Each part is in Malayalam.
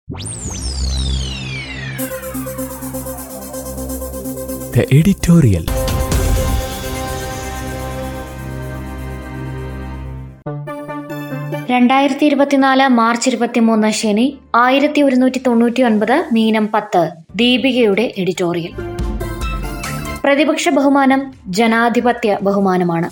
The editorial. രണ്ടായിരത്തി ഇരുപത്തിനാല് മാർച്ച് ഇരുപത്തിമൂന്ന് ശനി ആയിരത്തി ഒരുന്നൂറ്റി തൊണ്ണൂറ്റി ഒൻപത് മീനം പത്ത് ദീപികയുടെ എഡിറ്റോറിയൽ പ്രതിപക്ഷ ബഹുമാനം ജനാധിപത്യ ബഹുമാനമാണ്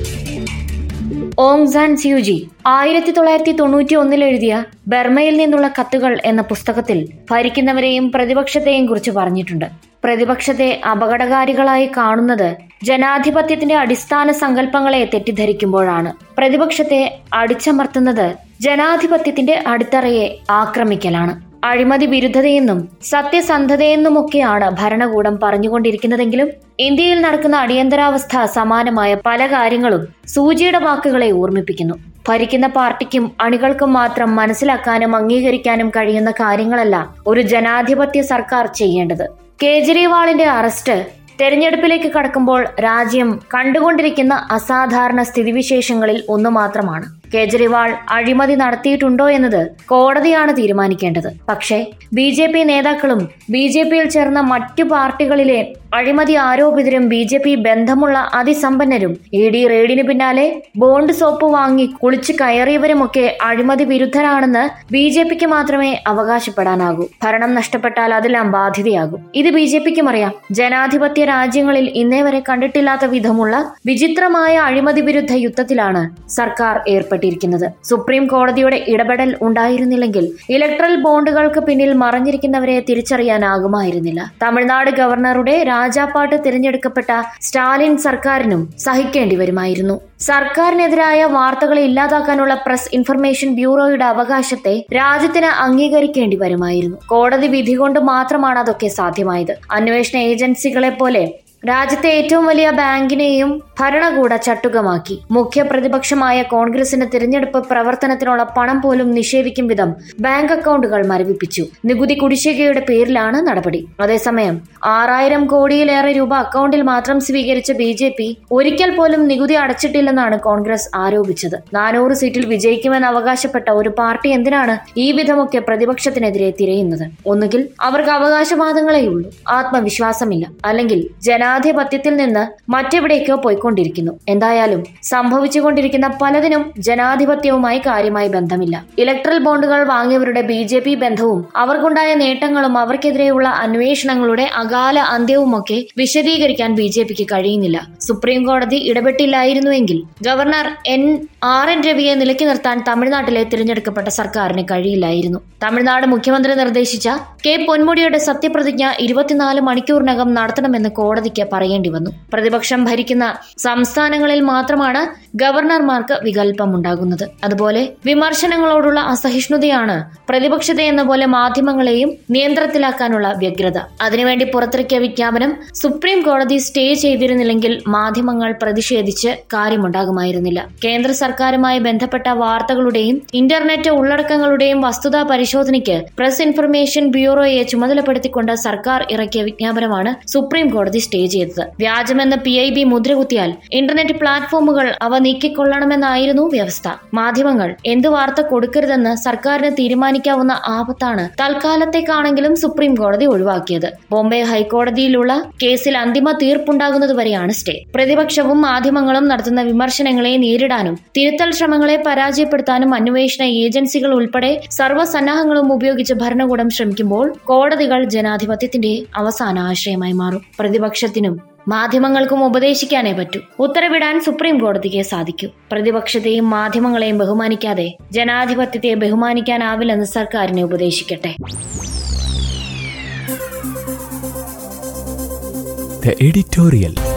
ഓങ് സാൻ സ്യൂജി ആയിരത്തി തൊള്ളായിരത്തി തൊണ്ണൂറ്റി ഒന്നിൽ എഴുതിയ ബർമയിൽ നിന്നുള്ള കത്തുകൾ എന്ന പുസ്തകത്തിൽ ഭരിക്കുന്നവരെയും പ്രതിപക്ഷത്തെയും കുറിച്ച് പറഞ്ഞിട്ടുണ്ട് പ്രതിപക്ഷത്തെ അപകടകാരികളായി കാണുന്നത് ജനാധിപത്യത്തിന്റെ അടിസ്ഥാന സങ്കല്പങ്ങളെ തെറ്റിദ്ധരിക്കുമ്പോഴാണ് പ്രതിപക്ഷത്തെ അടിച്ചമർത്തുന്നത് ജനാധിപത്യത്തിന്റെ അടിത്തറയെ ആക്രമിക്കലാണ് അഴിമതി വിരുദ്ധതയെന്നും സത്യസന്ധതയെന്നുമൊക്കെയാണ് ഭരണകൂടം പറഞ്ഞുകൊണ്ടിരിക്കുന്നതെങ്കിലും ഇന്ത്യയിൽ നടക്കുന്ന അടിയന്തരാവസ്ഥ സമാനമായ പല കാര്യങ്ങളും സൂചിയുടെ വാക്കുകളെ ഓർമ്മിപ്പിക്കുന്നു ഭരിക്കുന്ന പാർട്ടിക്കും അണികൾക്കും മാത്രം മനസ്സിലാക്കാനും അംഗീകരിക്കാനും കഴിയുന്ന കാര്യങ്ങളല്ല ഒരു ജനാധിപത്യ സർക്കാർ ചെയ്യേണ്ടത് കേജ്രിവാളിന്റെ അറസ്റ്റ് തെരഞ്ഞെടുപ്പിലേക്ക് കടക്കുമ്പോൾ രാജ്യം കണ്ടുകൊണ്ടിരിക്കുന്ന അസാധാരണ സ്ഥിതിവിശേഷങ്ങളിൽ ഒന്നു മാത്രമാണ് കേജ്രിവാൾ അഴിമതി നടത്തിയിട്ടുണ്ടോ എന്നത് കോടതിയാണ് തീരുമാനിക്കേണ്ടത് പക്ഷേ ബി ജെ പി നേതാക്കളും ബി ജെ പിയിൽ ചേർന്ന മറ്റു പാർട്ടികളിലെ അഴിമതി ആരോപിതരും ബി ജെ പി ബന്ധമുള്ള അതിസമ്പന്നരും ഇ ഡി റെയ്ഡിന് പിന്നാലെ ബോണ്ട് സോപ്പ് വാങ്ങി കുളിച്ചു കയറിയവരുമൊക്കെ അഴിമതി വിരുദ്ധരാണെന്ന് ബി ജെ പിക്ക് മാത്രമേ അവകാശപ്പെടാനാകൂ ഭരണം നഷ്ടപ്പെട്ടാൽ അതെല്ലാം ബാധ്യതയാകും ഇത് ബി ജെ പിക്കും അറിയാം ജനാധിപത്യ രാജ്യങ്ങളിൽ ഇന്നേ വരെ കണ്ടിട്ടില്ലാത്ത വിധമുള്ള വിചിത്രമായ അഴിമതി വിരുദ്ധ യുദ്ധത്തിലാണ് സർക്കാർ ഏർപ്പെട്ടിരിക്കുന്നത് സുപ്രീം കോടതിയുടെ ഇടപെടൽ ഉണ്ടായിരുന്നില്ലെങ്കിൽ ഇലക്ട്രൽ ബോണ്ടുകൾക്ക് പിന്നിൽ മറഞ്ഞിരിക്കുന്നവരെ തിരിച്ചറിയാനാകുമായിരുന്നില്ല തമിഴ്നാട് ഗവർണറുടെ രാജാപ്പാട്ട് തിരഞ്ഞെടുക്കപ്പെട്ട സ്റ്റാലിൻ സർക്കാരിനും സഹിക്കേണ്ടി വരുമായിരുന്നു സർക്കാരിനെതിരായ വാർത്തകളെ ഇല്ലാതാക്കാനുള്ള പ്രസ് ഇൻഫർമേഷൻ ബ്യൂറോയുടെ അവകാശത്തെ രാജ്യത്തിന് അംഗീകരിക്കേണ്ടി വരുമായിരുന്നു കോടതി വിധി കൊണ്ട് മാത്രമാണ് അതൊക്കെ സാധ്യമായത് അന്വേഷണ ഏജൻസികളെ പോലെ രാജ്യത്തെ ഏറ്റവും വലിയ ബാങ്കിനെയും ഭരണകൂട ചട്ടുകമാക്കി മുഖ്യ പ്രതിപക്ഷമായ കോൺഗ്രസിന് തിരഞ്ഞെടുപ്പ് പ്രവർത്തനത്തിനുള്ള പണം പോലും നിഷേധിക്കും വിധം ബാങ്ക് അക്കൗണ്ടുകൾ മരവിപ്പിച്ചു നികുതി കുടിശ്ശികയുടെ പേരിലാണ് നടപടി അതേസമയം ആറായിരം കോടിയിലേറെ രൂപ അക്കൗണ്ടിൽ മാത്രം സ്വീകരിച്ച ബി ജെ പി ഒരിക്കൽ പോലും നികുതി അടച്ചിട്ടില്ലെന്നാണ് കോൺഗ്രസ് ആരോപിച്ചത് നാനൂറ് സീറ്റിൽ വിജയിക്കുമെന്ന് അവകാശപ്പെട്ട ഒരു പാർട്ടി എന്തിനാണ് ഈ വിധമൊക്കെ പ്രതിപക്ഷത്തിനെതിരെ തിരയുന്നത് ഒന്നുകിൽ അവർക്ക് അവകാശവാദങ്ങളെയുള്ളൂ ആത്മവിശ്വാസമില്ല അല്ലെങ്കിൽ ജനാധിപത്യത്തിൽ നിന്ന് മറ്റെവിടേക്കോ പോയിക്കൊണ്ടിരിക്കുന്നു എന്തായാലും സംഭവിച്ചുകൊണ്ടിരിക്കുന്ന പലതിനും ജനാധിപത്യവുമായി കാര്യമായി ബന്ധമില്ല ഇലക്ട്രൽ ബോണ്ടുകൾ വാങ്ങിയവരുടെ ബി ജെ പി ബന്ധവും അവർക്കുണ്ടായ നേട്ടങ്ങളും അവർക്കെതിരെയുള്ള അന്വേഷണങ്ങളുടെ അകാല അന്ത്യവുമൊക്കെ വിശദീകരിക്കാൻ ബി ജെ പിക്ക് കഴിയുന്നില്ല സുപ്രീം കോടതി ഇടപെട്ടില്ലായിരുന്നുവെങ്കിൽ ഗവർണർ എൻ ആർ എൻ രവിയെ നിലയ്ക്ക് നിർത്താൻ തമിഴ്നാട്ടിലെ തിരഞ്ഞെടുക്കപ്പെട്ട സർക്കാരിന് കഴിയില്ലായിരുന്നു തമിഴ്നാട് മുഖ്യമന്ത്രി നിർദ്ദേശിച്ച കെ പൊന്മുടിയുടെ സത്യപ്രതിജ്ഞ ഇരുപത്തിനാല് മണിക്കൂറിനകം നടത്തണമെന്ന് കോടതിക്ക് പറയേണ്ടി വന്നു പ്രതിപക്ഷം ഭരിക്കുന്ന സംസ്ഥാനങ്ങളിൽ മാത്രമാണ് ഗവർണർമാർക്ക് വികല്പമുണ്ടാകുന്നത് അതുപോലെ വിമർശനങ്ങളോടുള്ള അസഹിഷ്ണുതയാണ് പ്രതിപക്ഷത്തെ എന്ന പോലെ മാധ്യമങ്ങളെയും നിയന്ത്രണത്തിലാക്കാനുള്ള വ്യഗ്രത അതിനുവേണ്ടി പുറത്തിറക്കിയ വിജ്ഞാപനം സുപ്രീം കോടതി സ്റ്റേ ചെയ്തിരുന്നില്ലെങ്കിൽ മാധ്യമങ്ങൾ പ്രതിഷേധിച്ച് കാര്യമുണ്ടാകുമായിരുന്നില്ല കേന്ദ്ര സർക്കാരുമായി ബന്ധപ്പെട്ട വാർത്തകളുടെയും ഇന്റർനെറ്റ് ഉള്ളടക്കങ്ങളുടെയും വസ്തുതാ പരിശോധനയ്ക്ക് പ്രസ് ഇൻഫർമേഷൻ ബ്യൂറോയെ ചുമതലപ്പെടുത്തിക്കൊണ്ട് സർക്കാർ ഇറക്കിയ വിജ്ഞാപനമാണ് സുപ്രീം കോടതി സ്റ്റേ ചെയ്തത് വ്യാജമെന്ന് പി ഐ ബി മുദ്രകുത്തിയാൽ ഇന്റർനെറ്റ് പ്ലാറ്റ്ഫോമുകൾ അവ നീക്കിക്കൊള്ളണമെന്നായിരുന്നു വ്യവസ്ഥ മാധ്യമങ്ങൾ എന്ത് വാർത്ത കൊടുക്കരുതെന്ന് സർക്കാരിന് തീരുമാനിക്കാവുന്ന ആപത്താണ് തൽക്കാലത്തേക്കാണെങ്കിലും സുപ്രീം കോടതി ഒഴിവാക്കിയത് ബോംബെ ഹൈക്കോടതിയിലുള്ള കേസിൽ അന്തിമ തീർപ്പുണ്ടാകുന്നതുവരെയാണ് സ്റ്റേ പ്രതിപക്ഷവും മാധ്യമങ്ങളും നടത്തുന്ന വിമർശനങ്ങളെ നേരിടാനും തിരുത്തൽ ശ്രമങ്ങളെ പരാജയപ്പെടുത്താനും അന്വേഷണ ഏജൻസികൾ ഉൾപ്പെടെ സർവ്വസന്നാഹങ്ങളും ഉപയോഗിച്ച് ഭരണകൂടം ശ്രമിക്കുമ്പോൾ കോടതികൾ ജനാധിപത്യത്തിന്റെ അവസാന ആശ്രയമായി മാറും പ്രതിപക്ഷത്തിനും മാധ്യമങ്ങൾക്കും ഉപദേശിക്കാനേ പറ്റൂ ഉത്തരവിടാൻ സുപ്രീം കോടതിക്ക് സാധിക്കൂ പ്രതിപക്ഷത്തെയും മാധ്യമങ്ങളെയും ബഹുമാനിക്കാതെ ജനാധിപത്യത്തെ ബഹുമാനിക്കാനാവില്ലെന്ന് സർക്കാരിനെ ഉപദേശിക്കട്ടെ The editorial.